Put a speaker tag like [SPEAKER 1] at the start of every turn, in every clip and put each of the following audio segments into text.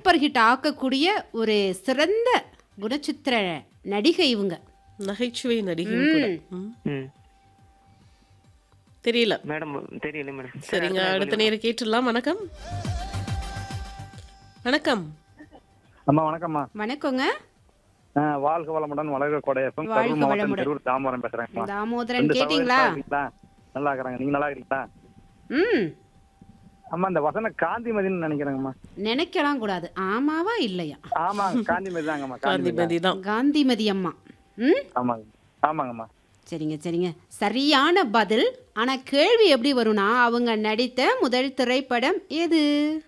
[SPEAKER 1] Super hit ஆக்கக்கூடிய ஒரு சிறந்த குணச்சித்திர நடிகை இவங்க
[SPEAKER 2] நகைச்சுவை நடிகை கூட ம்.
[SPEAKER 3] ம்
[SPEAKER 2] தெரியல
[SPEAKER 3] மேடம் தெரியல மேடம்
[SPEAKER 2] சரிங்க அடுத்த நேரம் கேட்டுடலாம் வணக்கம் வணக்கம்
[SPEAKER 4] அம்மா வணக்கம்மா
[SPEAKER 1] வணக்கங்க
[SPEAKER 4] ஆ, வாழ்க வளமுடன் வளர்க கொடையப்பம்
[SPEAKER 1] வாழ்க
[SPEAKER 4] கரூர் மாவட்டம்
[SPEAKER 1] வளமுடன்.
[SPEAKER 4] திருவூர் தாமரம் பேசுறேங்கம்மா
[SPEAKER 1] தாமோதரன்
[SPEAKER 4] ரெண்டு
[SPEAKER 1] கேட்டிங்களா
[SPEAKER 4] சகோதரி இருக்கீங்களா? நல்லா இருக்கிறாங்க நீங்க நல்லா இருக்கீங்களா
[SPEAKER 1] ம்
[SPEAKER 4] அம்மா இந்த வசன காந்திமதின்னு நினைக்கிறேங்கம்மா
[SPEAKER 1] நினைக்கலாம் கூடாது ஆமாவா இல்லையா
[SPEAKER 4] ஆமா காந்திமதி தாங்கம்மா காந்திமதி
[SPEAKER 2] காந்திமதி தான்
[SPEAKER 1] காந்திமதி அம்மா ம்
[SPEAKER 4] ஆமாங்க ஆமாங்கம்மா
[SPEAKER 1] சரிங்க சரிங்க சரியான பதில் ஆனா கேள்வி எப்படி வரும்னா அவங்க நடித்த முதல் திரைப்படம் எது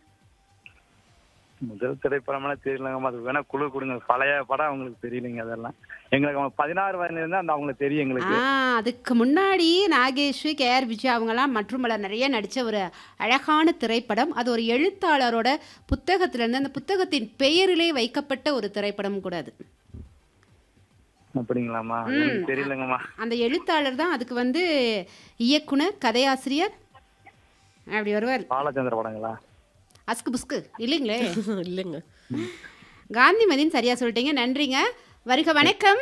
[SPEAKER 4] முதல் திரைப்படமெல்லாம் தெரியலங்கம்மா அது வேணா குழு கொடுங்க பழைய படம் அவங்களுக்கு தெரியலைங்க அதெல்லாம் எங்களுக்கு அவங்க பதினாறு வயதுல இருந்தா அந்த அவங்களுக்கு தெரியும்
[SPEAKER 1] ஆ
[SPEAKER 4] எங்களுக்கு
[SPEAKER 1] அதுக்கு முன்னாடி நாகேஷ் கே ஆர் விஜய் அவங்கெல்லாம் மற்றும் பலர் நிறைய நடித்த ஒரு அழகான திரைப்படம் அது ஒரு எழுத்தாளரோட புத்தகத்திலிருந்து அந்த புத்தகத்தின் பெயரிலே வைக்கப்பட்ட ஒரு திரைப்படம் கூட அது
[SPEAKER 4] அப்படிங்களாம்மா எனக்கு தெரியலங்கம்மா
[SPEAKER 1] அந்த எழுத்தாளர் தான் அதுக்கு வந்து இயக்குனர் கதையாசிரியர் அப்படி வருவார்
[SPEAKER 4] பாலச்சந்திர படங்களா
[SPEAKER 1] அஸ்கு புஸ்கு இல்லைங்களே
[SPEAKER 2] இல்லைங்க
[SPEAKER 1] காந்திமதின்னு சரியா சொல்லிட்டீங்க நன்றிங்க வருக வணக்கம்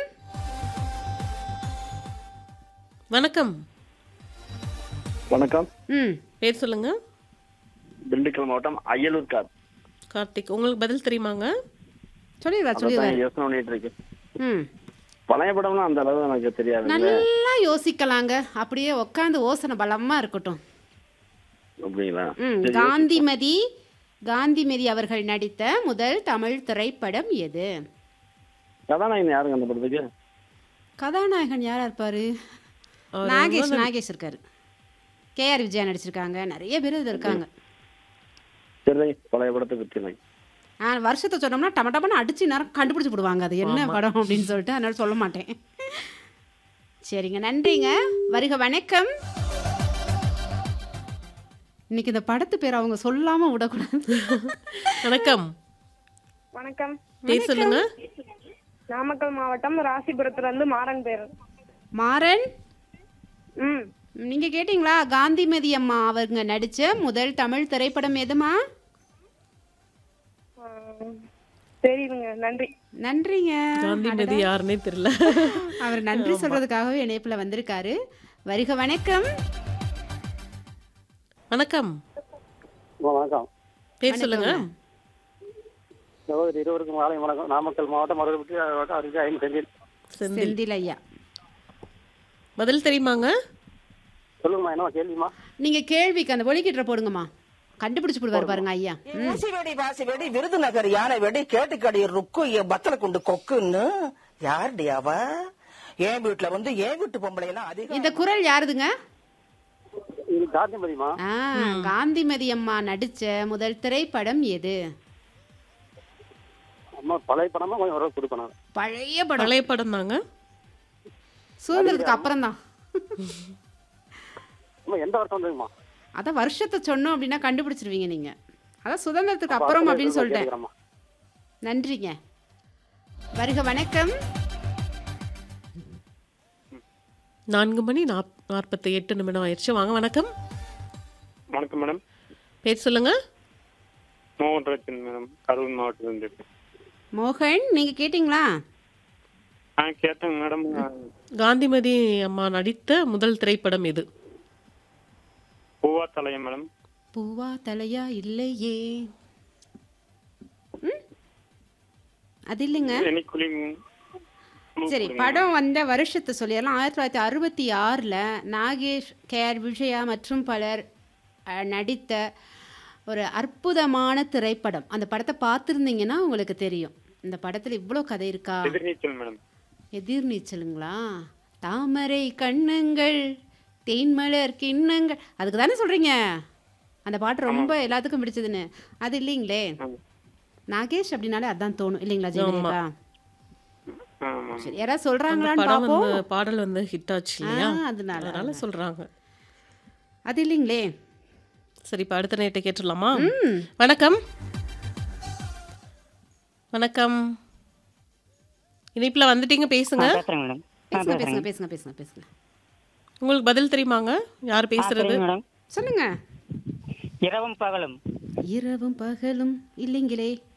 [SPEAKER 2] வணக்கம்
[SPEAKER 5] வணக்கம்
[SPEAKER 1] ம்
[SPEAKER 2] பேர் சொல்லுங்க
[SPEAKER 5] திண்டுக்கல் மாவட்டம் அயலூர் கார்
[SPEAKER 2] கார்த்திக் உங்களுக்கு பதில் தெரியுமாங்க
[SPEAKER 1] சொல்லிடுவா
[SPEAKER 5] அதான்
[SPEAKER 1] சொல்லிடுவார்
[SPEAKER 5] யோசனை பண்ணிட்டு இருக்கேன்
[SPEAKER 1] ம்
[SPEAKER 5] பழைய படம்லாம் அந்த அளவு எனக்கு தெரியாது
[SPEAKER 1] நல்லா யோசிக்கலாங்க அப்படியே உட்காந்து ஓசனை பலமா இருக்கட்டும்
[SPEAKER 5] அப்படிங்களா
[SPEAKER 1] ம் காந்திமதி காந்திமதி அவர்கள் நடித்த முதல் தமிழ் திரைப்படம் எது
[SPEAKER 5] கதாநாயகன் யாருங்க அந்த படத்துக்கு
[SPEAKER 1] கதாநாயகன் யாரா இருப்பாரு
[SPEAKER 2] அவர்
[SPEAKER 1] நாகேஷ் நாகேஷ் இருக்காரு கேஆர் விஜயா நடிச்சிருக்காங்க நிறைய பேர் இதுல இருக்காங்க
[SPEAKER 5] சரி பழைய படத்தை பற்றி
[SPEAKER 1] ஆ வருஷத்தை சொன்னோம்னா டம டமன்னு அடிச்சு நேரம் கண்டுபிடிச்சு விடுவாங்க அது என்ன படம் அப்படின்னு சொல்லிட்டு அதனால சொல்ல மாட்டேன் சரிங்க நன்றிங்க வருக வணக்கம் இன்னைக்கு இந்த படத்து பேர் அவங்க சொல்லாம விடக்கூடாது
[SPEAKER 2] வணக்கம்
[SPEAKER 6] வணக்கம்
[SPEAKER 2] பேர் சொல்லுங்க
[SPEAKER 6] நாமக்கல் மாவட்டம் ராசிபுரத்துல இருந்து மாறன் பேர்
[SPEAKER 1] மாறன்
[SPEAKER 6] ம்
[SPEAKER 1] நீங்க கேட்டிங்களா காந்திமதி அம்மா அவங்க நடிச்ச முதல் தமிழ் திரைப்படம் எதுமா
[SPEAKER 6] ஆ, தெரியுதுங்க நன்றி
[SPEAKER 1] நன்றிங்க
[SPEAKER 2] காந்திமதி யாருன்னே தெரியல
[SPEAKER 1] அவர் நன்றி சொல்றதுக்காகவே இணைப்புல வந்திருக்காரு வருக வணக்கம்
[SPEAKER 2] வணக்கம்
[SPEAKER 5] வணக்கம்
[SPEAKER 2] பேர் சொல்லுங்க
[SPEAKER 5] சகோதரி இருவருக்கும் மாலை வணக்கம் நாமக்கல் மாவட்டம் மருதப்பட்டி மாவட்டம் அருகே ஐந்து செந்தில்
[SPEAKER 2] செந்தில்
[SPEAKER 1] செந்தில் ஐயா
[SPEAKER 2] பதில் தெரியுமாங்க
[SPEAKER 5] சொல்லுங்கம்மா என்ன கேள்விமா
[SPEAKER 1] நீங்க கேள்விக்கு அந்த ஒலிக்கிட்ட போடுங்கம்மா கண்டுபிடிச்சு போடுவார் பாருங்க ஐயா
[SPEAKER 7] ஊசி வெடி வாசி வெடி விருதுநகர் யானை வெடி கேட்டுக்கடி ருக்கு என் பத்தல குண்டு கொக்குன்னு யாருடி அவ என் வீட்டுல வந்து என் வீட்டு பொம்பளை எல்லாம் அதிகம்
[SPEAKER 1] இந்த குரல் யாருதுங்க
[SPEAKER 5] இது காந்திமதிமா
[SPEAKER 1] ஆ காந்திமதி அம்மா நடிச்ச முதல் திரைப்படம் எது
[SPEAKER 5] அம்மா பழைய படமா கொஞ்சம் உறவு கொடுக்கணும்
[SPEAKER 1] பழைய படம்
[SPEAKER 2] பழைய படம் தாங்க
[SPEAKER 1] சுதந்திரத்துக்கு அப்புறம் தான்
[SPEAKER 5] அம்மா எந்த வருஷம் வந்துங்கம்மா
[SPEAKER 1] அதான் வருஷத்தை சொன்னோம் அப்படின்னா கண்டுபிடிச்சிருவீங்க நீங்க அதான் சுதந்திரத்துக்கு அப்புறம் அப்படின்னு சொல்லிட்டேன்
[SPEAKER 5] கேட்குறேம்மா
[SPEAKER 1] நன்றிங்க வருக வணக்கம்
[SPEAKER 2] நான்கு மணி நாப் நாற்பத்தி எட்டு நிமிடம் ஆயிடுச்சு வாங்க வணக்கம்
[SPEAKER 3] வணக்கம் மேடம்
[SPEAKER 2] பேர் சொல்லுங்க
[SPEAKER 3] மோகன் ராஜன் மேடம் கரூர் மாவட்டத்திலிருந்து
[SPEAKER 1] மோகன் நீங்க கேட்டிங்களா
[SPEAKER 3] ஆ கேட்டேங்க மேடம்
[SPEAKER 2] காந்திமதி அம்மா நடித்த முதல் திரைப்படம் எது
[SPEAKER 3] பூவா தலையம் மேடம்
[SPEAKER 1] பூவா தலையா இல்லையே ம்? அது இல்லைங்க
[SPEAKER 3] எனக்குள்ளி
[SPEAKER 1] சரி படம் வந்த வருஷத்தை சொல்லிடலாம் ஆயிரத்தி தொள்ளாயிரத்தி அறுபத்தி ஆறில் நாகேஷ் கேஆர் விஜயா மற்றும் பலர் அஹ், நடித்த ஒரு அற்புதமான திரைப்படம் அந்த படத்தை பார்த்துருந்தீங்கன்னா உங்களுக்கு தெரியும் இந்த படத்தில் இவ்வளோ கதை இருக்கா
[SPEAKER 3] எதிர்நீச்சல் மேடம்
[SPEAKER 1] எதிர்நீச்சலுங்களா தாமரை கண்ணங்கள் தேன்மலர் கிண்ணங்கள் அதுக்கு தானே சொல்கிறீங்க அந்த பாட்டு ரொம்ப எல்லாத்துக்கும் பிடிச்சதுன்னு அது இல்லைங்களே நாகேஷ் அப்படின்னாலே அதான் தோணும் இல்லைங்களா ஜெயலலிதா
[SPEAKER 3] ஆமாம்
[SPEAKER 1] சரி யாராவது
[SPEAKER 2] அந்த
[SPEAKER 1] சொல்கிறாங்களான்னு
[SPEAKER 2] படம்
[SPEAKER 1] பார்ப்போம்
[SPEAKER 2] வந்து பாடல் வந்து ஹிட் ஆச்சு இல்லையா
[SPEAKER 1] ஆ, அதனால,
[SPEAKER 2] அதனால சொல்றாங்க
[SPEAKER 1] அது இல்லைங்களே
[SPEAKER 2] சரி இப்போ அடுத்த நேரத்தை கேட்டுடலாமா வணக்கம் வணக்கம் இணைப்புல வந்துட்டீங்க பேசுங்க
[SPEAKER 8] பேசுறேன் மேடம்
[SPEAKER 1] பேசுங்க பேசுங்க பேசுங்க பேசுங்க பேசுங்க
[SPEAKER 2] உங்களுக்கு பதில் தெரியுமாங்க யார் பேசுறது
[SPEAKER 8] மேடம்
[SPEAKER 1] சொல்லுங்க
[SPEAKER 8] இரவும் பகலும்
[SPEAKER 1] இரவும் பகலும் இல்லைங்களே